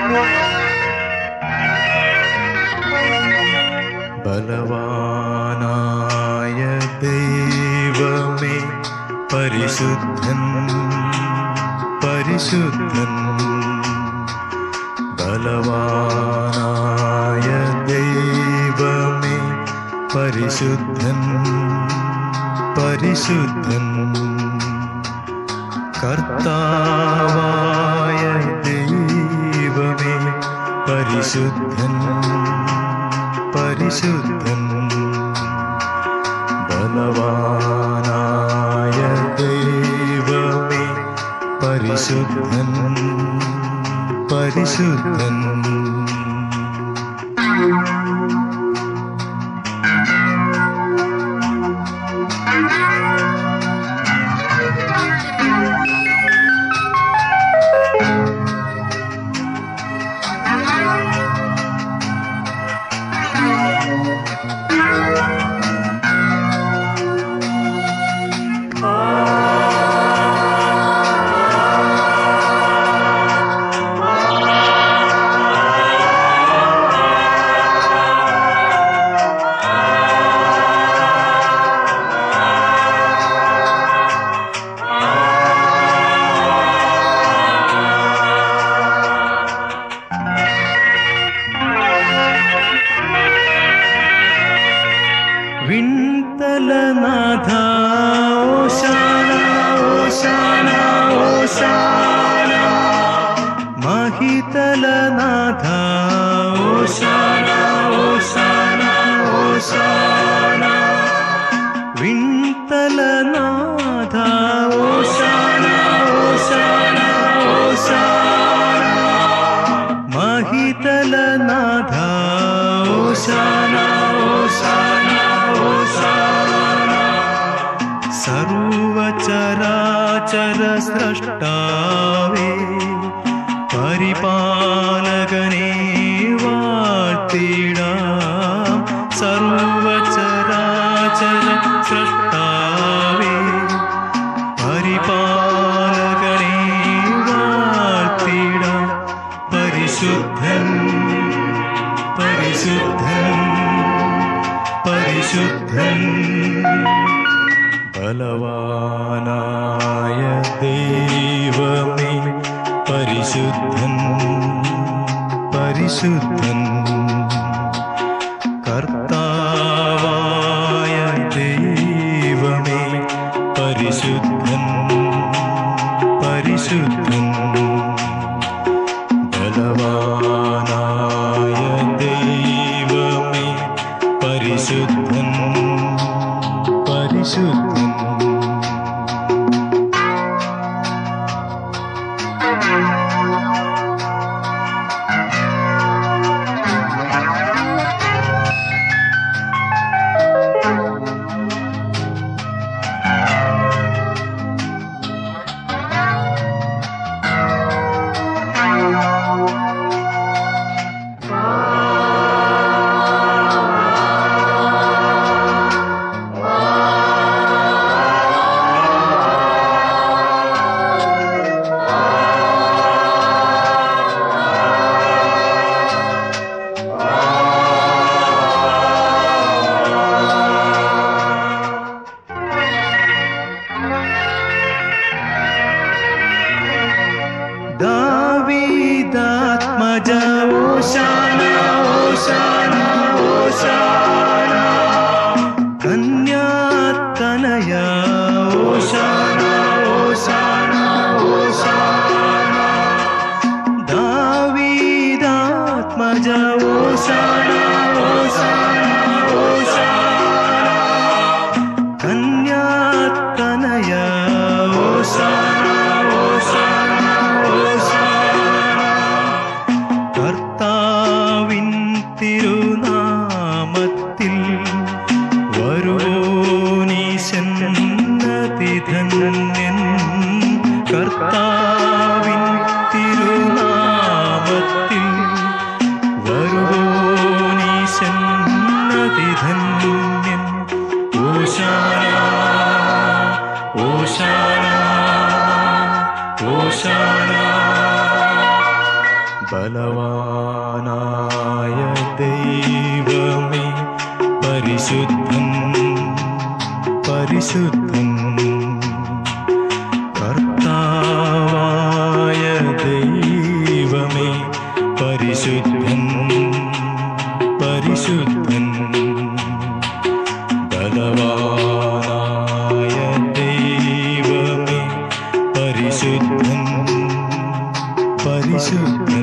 ബലവാനായ ദൈവമേ പരിശുദ്ധൻ പരിശുദ്ധൻ ബലവാനായ ദൈവമേ പരിശുദ്ധൻ പരിശുദ്ധൻ കർത്താവായ ദൈവമേ പരിശുദ്ധൻ പരിശുദ്ധൻ ബലവാനായ ദൈവമേ പരിശുദ്ധൻ പരിശുദ്ധൻ വിൺതലനാഥ ഓശാന ഓശാന ഓശാന മഹിതലനാഥ ഓശാന ഓശാന ഓശാന വിൺതലനാഥ ഓശാന ഓശാന ഓശാന മഹിതലനാഥ ഓശാന ഓശാന ഓശാന സർവചരാചര സ്രഷ്ടാവേ പരിപാലകനെ വാഴ്ത്തിടാം സർവചരാചര സ്രഷ്ടാവേ പരിപാലകനെ വാഴ്ത്തിടാം പരിശുദ്ധൻ പരിശുദ്ധൻ പരിശുദ്ധൻ ബലവാനായ ദൈവമേ പരിശുദ്ധൻ പരിശുദ്ധൻ കർത്താവായ ദൈവമേ പരിശുദ്ധൻ പരിശുദ്ധൻ ബലവാനായ ദൈവമേ പരിശുദ്ധൻ പരിശുദ്ധൻ ദാവീദാത്മജ ഓശാന ഓശാന ഓശാന കന്യാത്തനയ ഓശാന ഓശാന ഓശാന ദാവീദാത്മജ ഓശാന ഓശാന ഓശാന കന്യാത്തനയ ഓശാന ഓശാന ഓശാന കർത്താവിൻ തിരുനാമത്തിൽ ബലവാനായ ദൈവമേ പരിശുദ്ധൻ പരിശുദ്ധൻ കർത്താവായ ദൈവമേ പരിശുദ്ധൻ പരിശുദ്ധൻ ബലവാനായ ദൈവമേ പരിശുദ്ധൻ പരിശുദ്ധൻ